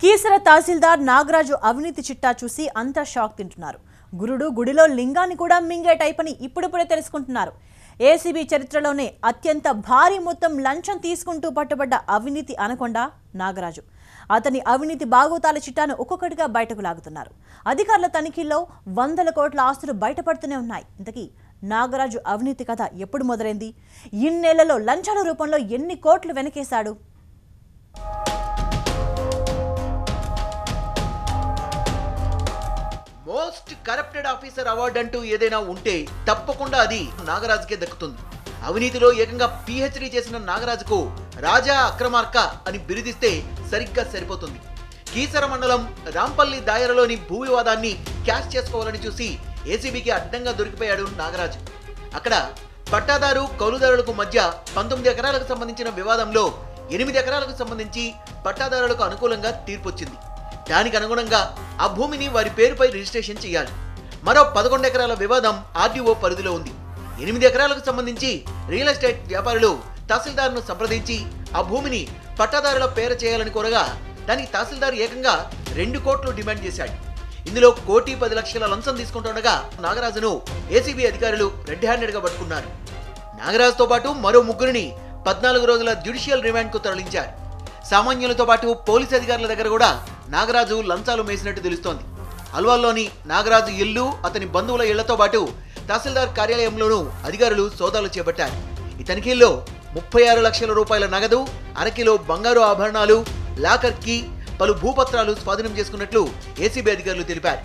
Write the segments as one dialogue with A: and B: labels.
A: కీసర తహసీల్దార్ నాగరాజు అవినీతి చిట్టా చూసి అంతా షాక్ తింటున్నారు గురుడు గుడిలో లింగాన్ని కూడా మింగే టైప్ అని ఇప్పుడిప్పుడే తెలుసుకుంటున్నారు ఏసీబీ చరిత్రలోనే అత్యంత భారీ మొత్తం లంచం తీసుకుంటూ పట్టుబడ్డ అవినీతి అనకొండ నాగరాజు అతని అవినీతి బాగోతాల చిట్టాను ఒక్కొక్కటిగా బయటకు లాగుతున్నారు అధికారుల తనిఖీల్లో వందల కోట్ల ఆస్తులు బయటపడుతూనే ఉన్నాయి ఇంతకీ నాగరాజు అవినీతి కథ ఎప్పుడు మొదలైంది ఇన్నేళ్లలో లంచాల రూపంలో ఎన్ని కోట్లు వెనకేశాడు
B: మోస్ట్ కరప్టెడ్ ఆఫీసర్ అవార్డు అంటూ ఏదైనా ఉంటే తప్పకుండా అది నాగరాజుకే దక్కుతుంది అవినీతిలో ఏకంగా పిహెచ్డి చేసిన నాగరాజుకు రాజా అక్రమార్క అని బిరుదిస్తే సరిగ్గా సరిపోతుంది కీసర మండలం రాంపల్లి దాయరలోని భూ వివాదాన్ని క్యాష్ చేసుకోవాలని చూసి ఏసీబీకి అడ్డంగా దొరికిపోయాడు నాగరాజు అక్కడ పట్టాదారు కౌలుదారులకు మధ్య పంతొమ్మిది ఎకరాలకు సంబంధించిన వివాదంలో ఎనిమిది ఎకరాలకు సంబంధించి పట్టాదారులకు అనుకూలంగా తీర్పొచ్చింది దానికి అనుగుణంగా ఆ భూమిని వారి పేరుపై రిజిస్ట్రేషన్ చేయాలి మరో పదకొండు ఎకరాల వివాదం ఆర్డీఓ పరిధిలో ఉంది ఎనిమిది ఎకరాలకు సంబంధించి రియల్ ఎస్టేట్ వ్యాపారులు తహసీల్దార్ను సంప్రదించి ఆ భూమిని పట్టాదారుల పేర చేయాలని కోరగా దానికి తహసీల్దార్ ఏకంగా రెండు కోట్లు డిమాండ్ చేశాడు ఇందులో కోటి పది లక్షల లంచం తీసుకుంటుండగా నాగరాజును ఏసీబీ అధికారులు రెడ్ హ్యాండెడ్ గా పట్టుకున్నారు నాగరాజుతో పాటు మరో ముగ్గురిని పద్నాలుగు రోజుల జ్యుడిషియల్ రిమాండ్ కు తరలించారు సామాన్యులతో పాటు పోలీస్ అధికారుల దగ్గర కూడా నాగరాజు లంచాలు మేసినట్టు తెలుస్తోంది అల్వాల్లోని నాగరాజు ఇల్లు అతని బంధువుల ఇళ్లతో పాటు తహసీల్దార్ కార్యాలయంలోనూ అధికారులు సోదాలు చేపట్టారు ఈ తనిఖీల్లో ముప్పై ఆరు లక్షల రూపాయల నగదు అరకిలో బంగారు ఆభరణాలు లాకర్ కీ పలు భూపత్రాలు స్వాధీనం చేసుకున్నట్లు ఏసీబీ అధికారులు తెలిపారు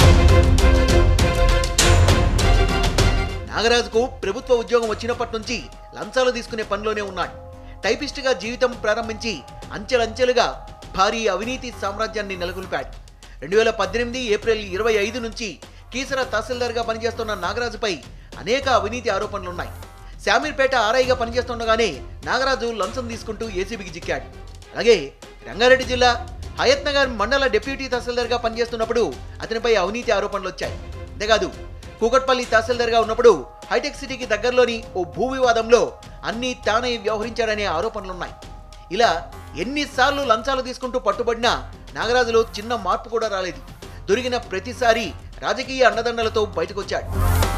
B: నాగరాజుకు ప్రభుత్వ ఉద్యోగం వచ్చినప్పటి నుంచి లంచాలు తీసుకునే పనిలోనే ఉన్నాడు టైపిస్ట్గా జీవితం ప్రారంభించి అంచెలంచెలుగా భారీ అవినీతి సామ్రాజ్యాన్ని నెలకొల్పాడు రెండు వేల పద్దెనిమిది ఏప్రిల్ ఇరవై ఐదు నుంచి కీసర తహసీల్దార్గా పనిచేస్తున్న నాగరాజుపై అనేక అవినీతి ఆరోపణలున్నాయి శామీర్పేట ఆర్ఐగా పనిచేస్తుండగానే నాగరాజు లంచం తీసుకుంటూ ఏసీబీకి చిక్కాడు అలాగే రంగారెడ్డి జిల్లా హయత్ నగర్ మండల డిప్యూటీ తహసీల్దార్గా పనిచేస్తున్నప్పుడు అతనిపై అవినీతి ఆరోపణలు వచ్చాయి అంతేకాదు కూకట్పల్లి తహసీల్దార్గా ఉన్నప్పుడు హైటెక్ సిటీకి దగ్గరలోని ఓ భూ వివాదంలో అన్ని తానే వ్యవహరించాడనే ఆరోపణలున్నాయి ఇలా ఎన్నిసార్లు లంచాలు తీసుకుంటూ పట్టుబడినా నాగరాజులో చిన్న మార్పు కూడా రాలేదు దొరికిన ప్రతిసారి రాజకీయ అండదండలతో బయటకొచ్చాడు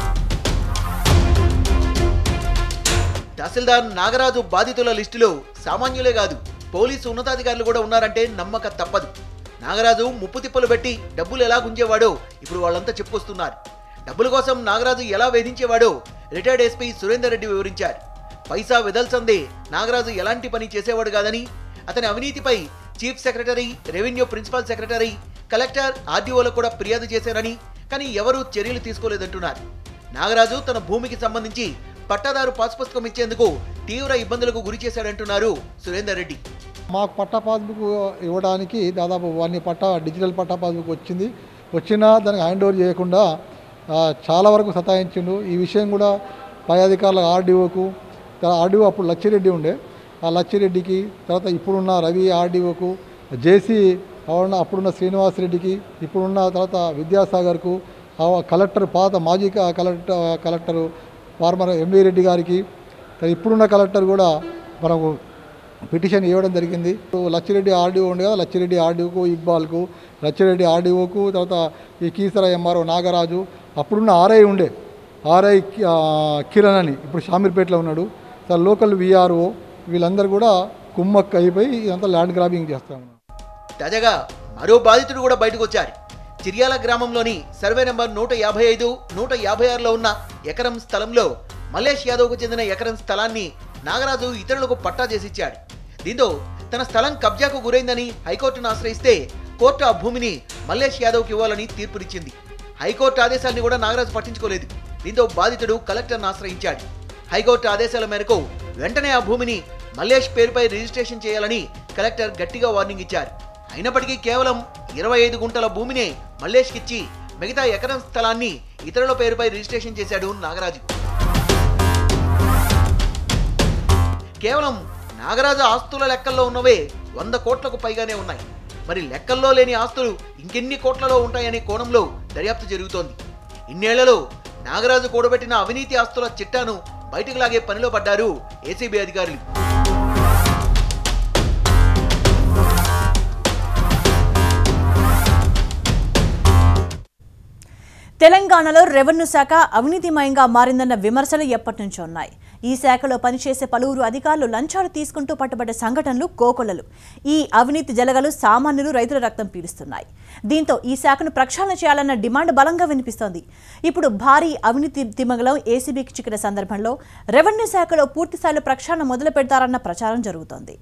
B: తహసీల్దార్ నాగరాజు బాధితుల లిస్టులో సామాన్యులే కాదు పోలీసు ఉన్నతాధికారులు కూడా ఉన్నారంటే నమ్మక తప్పదు నాగరాజు ముప్పు తిప్పలు పెట్టి డబ్బులు ఎలా గుంజేవాడో ఇప్పుడు వాళ్ళంతా చెప్పుకొస్తున్నారు డబ్బుల కోసం నాగరాజు ఎలా వేధించేవాడో రిటైర్డ్ ఎస్పీ సురేందర్ రెడ్డి వివరించారు పైసా వెదల్సందే నాగరాజు ఎలాంటి పని చేసేవాడు కాదని అతని అవినీతిపై chief secretary revenue principal secretary collector ఆర్డీఓలకు కూడా ఫిర్యాదు చేశారని కానీ ఎవరూ చర్యలు తీసుకోలేదంటున్నారు నాగరాజు తన భూమికి సంబంధించి పట్టాదారు పాస్ పుస్తకం ఇచ్చేందుకు తీవ్ర ఇబ్బందులకు గురి చేశాడంటున్నారు సురేందర్ రెడ్డి
C: మాకు పట్టా పాస్బుక్ ఇవ్వడానికి దాదాపు వన్ పట్టా డిజిటల్ పట్టా పాస్బుక్ వచ్చింది వచ్చినా దానికి హ్యాండ్ ఓవర్ చేయకుండా ఆ, చాలా వరకు సతాయించిండు ఈ విషయం కూడా పై అధికారుల ఆర్డీఓకు తర్వాత ఆర్డీఓ అప్పుడు లచ్చిరెడ్డి ఉండే ఆ లచ్చిరెడ్డికి తర్వాత ఇప్పుడున్న రవి ఆర్డీఓకు జేసీ అవున్న అప్పుడున్న శ్రీనివాసరెడ్డికి ఇప్పుడున్న తర్వాత విద్యాసాగర్కు ఆ కలెక్టర్ పాత మాజీ క- collector collector former MV Reddy గారికి తర్వాత ఇప్పుడున్న కలెక్టర్ కూడా మనకు పిటిషన్ ఇవ్వడం జరిగింది లచ్చిరెడ్డి ఆర్డీఓ ఉండే కదా లచ్చిరెడ్డి ఆర్డీఓకు ఇక్బాల్కు లచ్చిరెడ్డి ఆర్డీఓకు తర్వాత ఈ కీసర ఎంఆర్ఓ నాగరాజు అప్పుడున్న ఆర్ఐ ఉండే ఆర్ఐ కి- ఆ, కిరణ్ అని ఇప్పుడు షామీర్పేటలో ఉన్నాడు తర్వాత లోకల్ విఆర్ఓ వీళ్ళందరూ కూడా కుమ్మక్క అయిపోయి ఇదంతా ల్యాండ్ గ్రాబింగ్ చేస్తా ఉన్నారు
B: తాజాగా మరో బాధితుడు కూడా బయటకు వచ్చారు చిర్యాల గ్రామంలోని సర్వే నెంబర్ నూట యాభై ఐదు నూట యాభై ఆరులో ఉన్న ఎకరం స్థలంలో మల్లేష్ యాదవ్కు చెందిన ఎకరం స్థలాన్ని నాగరాజు ఇతరులకు పట్టా చేసిచ్చాడు దీంతో తన స్థలం కబ్జాకు గురైందని హైకోర్టును ఆశ్రయిస్తే కోర్టు ఆ భూమిని మల్లేష్ యాదవ్కి ఇవ్వాలని తీర్పునిచ్చింది హైకోర్టు ఆదేశాన్ని కూడా నాగరాజు పట్టించుకోలేదు దీంతో బాధితుడు కలెక్టర్ను ఆశ్రయించాడు హైకోర్టు ఆదేశాల మేరకు వెంటనే ఆ భూమిని మల్లేష్ పేరుపై రిజిస్ట్రేషన్ చేయాలని కలెక్టర్ గట్టిగా వార్నింగ్ ఇచ్చారు అయినప్పటికీ కేవలం ఇరవై ఐదు గుంటల భూమినే మల్లేష్కిచ్చి మిగతా ఎకరం స్థలాన్ని ఇతరుల పేరుపై రిజిస్ట్రేషన్ చేశాడు నాగరాజు కేవలం నాగరాజు ఆస్తుల లెక్కల్లో ఉన్నవే వంద కోట్లకు పైగానే ఉన్నాయి మరి లెక్కల్లో లేని ఆస్తులు ఇంకెన్ని కోట్లలో ఉంటాయనే కోణంలో దర్యాప్తు జరుగుతోంది ఇన్నేళ్లలో నాగరాజు కూడబెట్టిన అవినీతి ఆస్తుల చిట్టాను బయటకు లాగే పనిలో పడ్డారు ఏసీబీ అధికారులు
A: తెలంగాణలో రెవెన్యూ శాఖ అవినీతిమయంగా మారిందన్న విమర్శలు ఎప్పటి నుంచో ఉన్నాయి ఈ శాఖలో పనిచేసే పలువురు అధికారులు లంచాలు తీసుకుంటూ పట్టుబడ్డ సంఘటనలు కోకొల్లలు ఈ అవినీతి జలగలు సామాన్యులు రైతుల రక్తం పీలుస్తున్నాయి దీంతో ఈ శాఖను ప్రక్షాళన చేయాలన్న డిమాండ్ బలంగా వినిపిస్తోంది ఇప్పుడు భారీ అవినీతి తిమగలం ఏసీబీకి చిక్కిన సందర్భంలో రెవెన్యూ శాఖలో పూర్తిస్థాయిలో ప్రక్షాళన మొదలు పెడతారన్న ప్రచారం జరుగుతోంది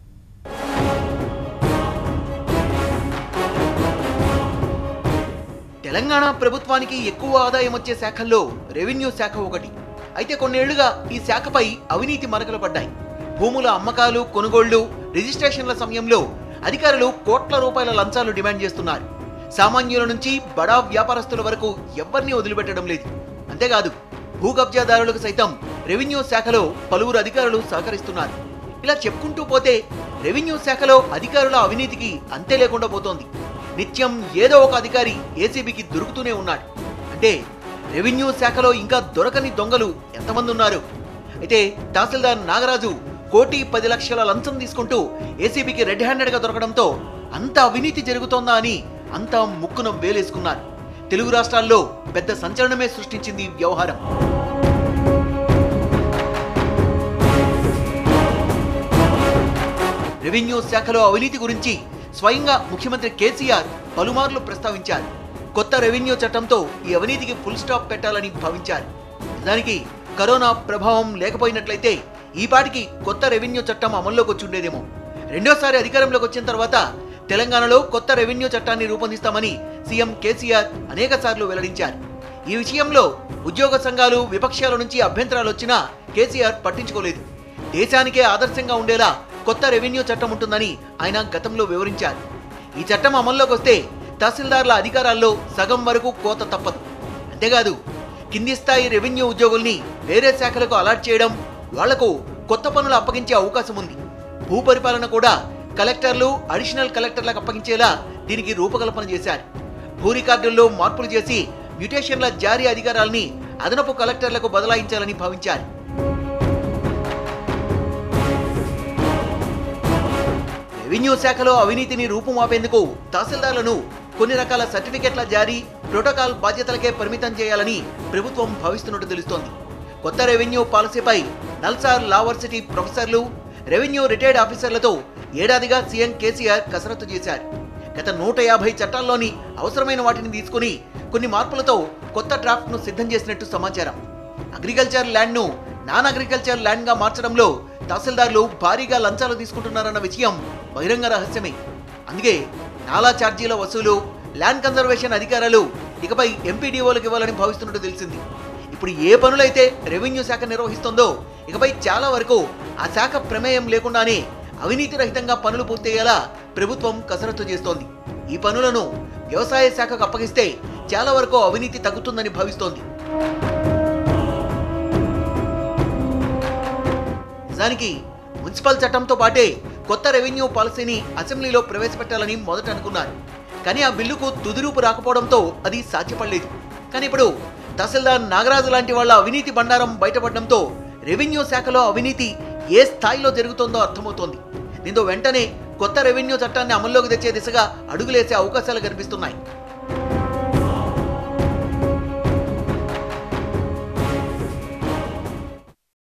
B: తెలంగాణ ప్రభుత్వానికి ఎక్కువ ఆదాయం వచ్చే శాఖల్లో రెవెన్యూ శాఖ ఒకటి అయితే కొన్నేళ్లుగా ఈ శాఖపై అవినీతి మరకలు పడ్డాయి భూముల అమ్మకాలు కొనుగోళ్లు రిజిస్ట్రేషన్ల సమయంలో అధికారులు కోట్ల రూపాయల లంచాలు డిమాండ్ చేస్తున్నారు సామాన్యుల నుంచి బడా వ్యాపారస్తుల వరకు ఎవ్వరినీ వదిలిపెట్టడం లేదు అంతేకాదు భూ కబ్జాదారులకు సైతం రెవెన్యూ శాఖలో పలువురు అధికారులు సహకరిస్తున్నారు ఇలా చెప్పుకుంటూ పోతే రెవెన్యూ శాఖలో అధికారుల అవినీతికి అంతే లేకుండా పోతోంది నిత్యం ఏదో ఒక అధికారి ఏసీబీకి దొరుకుతూనే ఉన్నాడు అంటే రెవెన్యూ శాఖలో ఇంకా దొరకని దొంగలు ఎంతమంది ఉన్నారు అయితే తహసీల్దార్ నాగరాజు కోటి పది లక్షల లంచం తీసుకుంటూ ఏసీబీకి రెడ్ హ్యాండెడ్ గా దొరకడంతో అంత అవినీతి జరుగుతోందా అని అంతా ముక్కున వేలేసుకున్నారు తెలుగు రాష్ట్రాల్లో పెద్ద సంచలనమే సృష్టించింది ఈ వ్యవహారం రెవెన్యూ శాఖలో అవినీతి గురించి స్వయంగా ముఖ్యమంత్రి కేసీఆర్ పలుమార్లు ప్రస్తావించారు కొత్త రెవెన్యూ చట్టంతో ఈ అవినీతికి ఫుల్ స్టాప్ పెట్టాలని భావించారు నిజానికి కరోనా ప్రభావం లేకపోయినట్లయితే ఈ పాటికి కొత్త రెవెన్యూ చట్టం అమల్లోకి వచ్చి ఉండేదేమో రెండోసారి అధికారంలోకి వచ్చిన తర్వాత తెలంగాణలో కొత్త రెవెన్యూ చట్టాన్ని రూపొందిస్తామని సీఎం కేసీఆర్ అనేక సార్లు వెల్లడించారు ఈ విషయంలో ఉద్యోగ సంఘాలు విపక్షాల నుంచి అభ్యంతరాలు వచ్చినా కేసీఆర్ పట్టించుకోలేదు దేశానికే ఆదర్శంగా ఉండేలా కొత్త రెవెన్యూ చట్టం ఉంటుందని ఆయన గతంలో వివరించారు ఈ చట్టం అమల్లోకి వస్తే తహసీల్దార్ల అధికారాల్లో సగం వరకు కోత తప్పదు అంతేకాదు కింది స్థాయి రెవెన్యూ ఉద్యోగుల్ని వేరే శాఖలకు అలాట్ చేయడం వాళ్లకు కొత్త పనులు అప్పగించే అవకాశం ఉంది భూ పరిపాలన కూడా కలెక్టర్లు అడిషనల్ కలెక్టర్లకు అప్పగించేలా దీనికి రూపకల్పన చేశారు భూ రికార్డుల్లో మార్పులు చేసి మ్యుటేషన్ల జారీ అధికారాల్ని అదనపు కలెక్టర్లకు బదలాయించాలని భావించారు రెవెన్యూ శాఖలో అవినీతిని రూపుమాపేందుకు తహసీల్దార్లను కొన్ని రకాల సర్టిఫికెట్ల జారీ ప్రోటోకాల్ బాధ్యతలకే పరిమితం చేయాలని ప్రభుత్వం భావిస్తున్నట్టు తెలుస్తోంది కొత్త రెవెన్యూ పాలసీపై నల్సార్ లావర్సిటీ ప్రొఫెసర్లు రెవెన్యూ రిటైర్డ్ ఆఫీసర్లతో ఏడాదిగా సీఎం కేసీఆర్ కసరత్తు చేశారు గత నూట యాభై చట్టాల్లోని అవసరమైన వాటిని తీసుకుని కొన్ని మార్పులతో కొత్త డ్రాఫ్ట్ను సిద్ధం చేసినట్టు సమాచారం అగ్రికల్చర్ ల్యాండ్ను నాన్ అగ్రికల్చర్ ల్యాండ్గా మార్చడంలో తహసీల్దార్లు భారీగా లంచాలు తీసుకుంటున్నారన్న విషయం బహిరంగ రహస్యమే అందుకే నాలా ఛార్జీల వసూలు ల్యాండ్ కన్జర్వేషన్ అధికారాలు ఇకపై ఎంపీడీఓలకు ఇవ్వాలని భావిస్తున్నట్టు తెలిసింది ఇప్పుడు ఏ పనులైతే రెవెన్యూ శాఖ నిర్వహిస్తుందో ఇకపై చాలా వరకు ఆ శాఖ ప్రమేయం లేకుండానే అవినీతి రహితంగా పనులు పూర్తయ్యేలా ప్రభుత్వం కసరత్తు చేస్తోంది ఈ పనులను వ్యవసాయ శాఖకు అప్పగిస్తే చాలా వరకు అవినీతి తగ్గుతుందని భావిస్తోంది నిజానికి మున్సిపల్ చట్టంతో పాటే కొత్త రెవెన్యూ పాలసీని అసెంబ్లీలో ప్రవేశపెట్టాలని మొదట అనుకున్నారు కానీ ఆ బిల్లుకు తుదిరూపు రాకపోవడంతో అది సాధ్యపడలేదు కానీ ఇప్పుడు తహసీల్దార్ నాగరాజు లాంటి వాళ్ళ అవినీతి బండారం బయటపడడంతో రెవెన్యూ శాఖలో అవినీతి ఏ స్థాయిలో జరుగుతోందో అర్థమవుతోంది దీంతో వెంటనే కొత్త రెవెన్యూ చట్టాన్ని అమల్లోకి తెచ్చే దిశగా అడుగులేసే అవకాశాలు కనిపిస్తున్నాయి